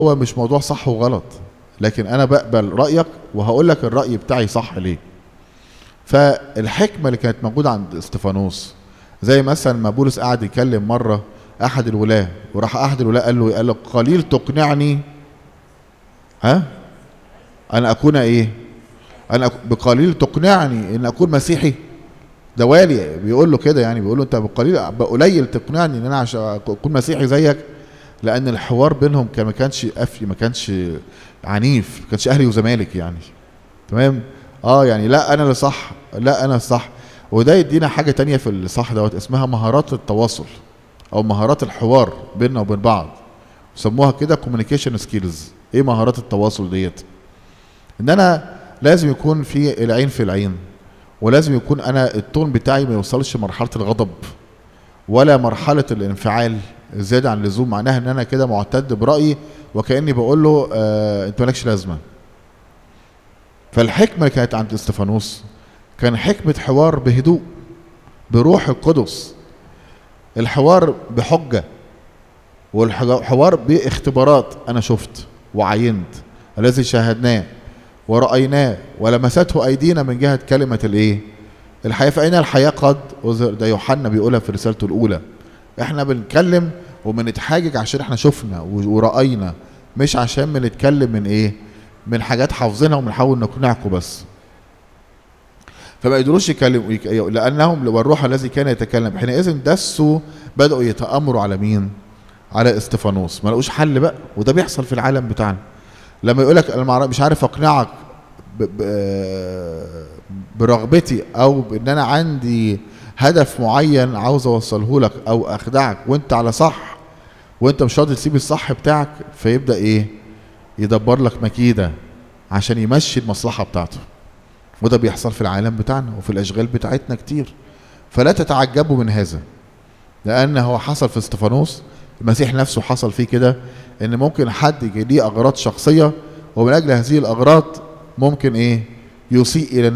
هو مش موضوع صح وغلط لكن انا بقبل رايك وهقول لك الراي بتاعي صح ليه فالحكمه اللي كانت موجوده عند استفانوس زي مثلا ما بولس قعد يكلم مره احد الولاه وراح احد الولاه قال له قال له قليل تقنعني ها ان اكون ايه انا أك- بقليل تقنعني ان اكون مسيحي ده والي بيقول له كده يعني بيقول له انت بقليل بقليل تقنعني ان انا عشان اكون مسيحي زيك لان الحوار بينهم كان ما كانش قفي ما كانش عنيف ما كانش اهلي وزمالك يعني تمام اه يعني لا انا اللي صح لا انا الصح وده يدينا حاجه تانية في الصح دوت اسمها مهارات التواصل او مهارات الحوار بيننا وبين بعض سموها كده كوميونيكيشن سكيلز ايه مهارات التواصل ديت ان انا لازم يكون في العين في العين ولازم يكون انا التون بتاعي ما يوصلش مرحله الغضب ولا مرحله الانفعال زياده عن اللزوم معناها ان انا كده معتد برايي وكاني بقول له آه انت مالكش لازمه فالحكمه اللي كانت عند استفانوس كان حكمه حوار بهدوء بروح القدس الحوار بحجه والحوار باختبارات انا شفت وعينت الذي شاهدناه ورأيناه ولمسته أيدينا من جهة كلمة الإيه؟ الحياة فأين الحياة قد أظهر ده يوحنا بيقولها في رسالته الأولى إحنا بنتكلم وبنتحاجج عشان إحنا شفنا و- ورأينا مش عشان بنتكلم من إيه؟ من حاجات حافظينها وبنحاول نقنعكم بس فما يقدروش يكلموا يك- لأنهم والروح الذي كان يتكلم حينئذ دسوا بدأوا يتآمروا على مين؟ على استفانوس ما لقوش حل بقى وده بيحصل في العالم بتاعنا لما يقول لك انا معرف- مش عارف اقنعك ب- ب- برغبتي او بان انا عندي هدف معين عاوز اوصله لك او اخدعك وانت على صح وانت مش راضي تسيب الصح بتاعك فيبدا ايه يدبر لك مكيده عشان يمشي المصلحه بتاعته وده بيحصل في العالم بتاعنا وفي الاشغال بتاعتنا كتير فلا تتعجبوا من هذا لان هو حصل في استفانوس المسيح نفسه حصل فيه كده ان ممكن حد يجي ليه اغراض شخصيه ومن اجل هذه الاغراض ممكن ايه يسيء الى